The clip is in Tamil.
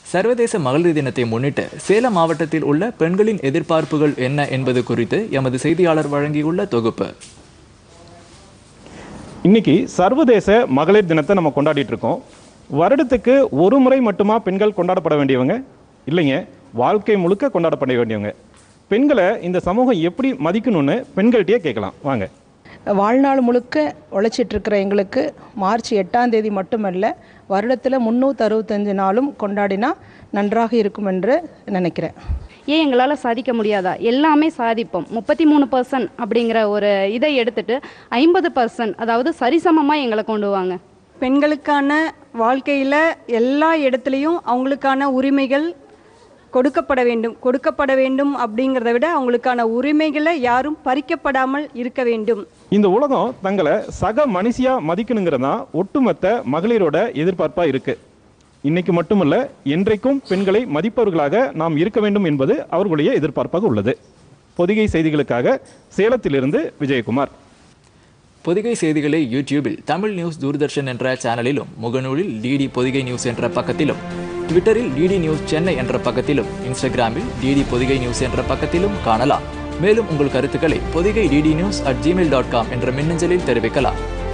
சர்வதேச மகளிர் தினத்தை முன்னிட்டு சேலம் மாவட்டத்தில் உள்ள பெண்களின் எதிர்பார்ப்புகள் என்ன என்பது குறித்து எமது செய்தியாளர் வழங்கியுள்ள தொகுப்பு இன்னைக்கு சர்வதேச மகளிர் தினத்தை நம்ம கொண்டாடிட்டு இருக்கோம் வருடத்துக்கு ஒரு முறை மட்டுமா பெண்கள் கொண்டாடப்பட வேண்டியவங்க இல்லைங்க வாழ்க்கை முழுக்க கொண்டாடப்பட வேண்டியவங்க பெண்களை இந்த சமூகம் எப்படி மதிக்கணும்னு பெண்கள்கிட்டயே கேட்கலாம் வாங்க வாழ்நாள் முழுக்க உழைச்சிட்டு இருக்கிற எங்களுக்கு மார்ச் எட்டாம் தேதி மட்டுமல்ல வருடத்தில் முந்நூற்றி அறுபத்தஞ்சு நாளும் கொண்டாடினா நன்றாக இருக்கும் என்று நினைக்கிறேன் ஏன் எங்களால் சாதிக்க முடியாதா எல்லாமே சாதிப்போம் முப்பத்தி மூணு பர்சன்ட் அப்படிங்கிற ஒரு இதை எடுத்துட்டு ஐம்பது பர்சன்ட் அதாவது சரிசமமாக எங்களை கொண்டு வாங்க பெண்களுக்கான வாழ்க்கையில் எல்லா இடத்துலையும் அவங்களுக்கான உரிமைகள் கொடுக்கப்பட வேண்டும் கொடுக்கப்பட வேண்டும் அப்படிங்கிறத விட அவங்களுக்கான உரிமைகளை யாரும் பறிக்கப்படாமல் இருக்க வேண்டும் இந்த உலகம் தங்களை சக மனுஷியா மதிக்கணுங்கிறது தான் ஒட்டுமொத்த மகளிரோட எதிர்பார்ப்பா இருக்கு இன்னைக்கு மட்டுமல்ல என்றைக்கும் பெண்களை மதிப்பவர்களாக நாம் இருக்க வேண்டும் என்பது அவர்களுடைய எதிர்பார்ப்பாக உள்ளது பொதிகை செய்திகளுக்காக சேலத்திலிருந்து விஜயகுமார் பொதிகை செய்திகளை யூடியூபில் தமிழ் நியூஸ் தூர்தர்ஷன் என்ற சேனலிலும் முகநூலில் டிடி பொதிகை நியூஸ் என்ற பக்கத்திலும் ட்விட்டரில் டிடி நியூஸ் சென்னை என்ற பக்கத்திலும் இன்ஸ்டாகிராமில் டிடி பொதிகை நியூஸ் என்ற பக்கத்திலும் காணலாம் மேலும் உங்கள் கருத்துக்களை Podhigai D D news at Gmail dot com என்ற மின்னஞ்சலில் தெரிவிக்கலாம்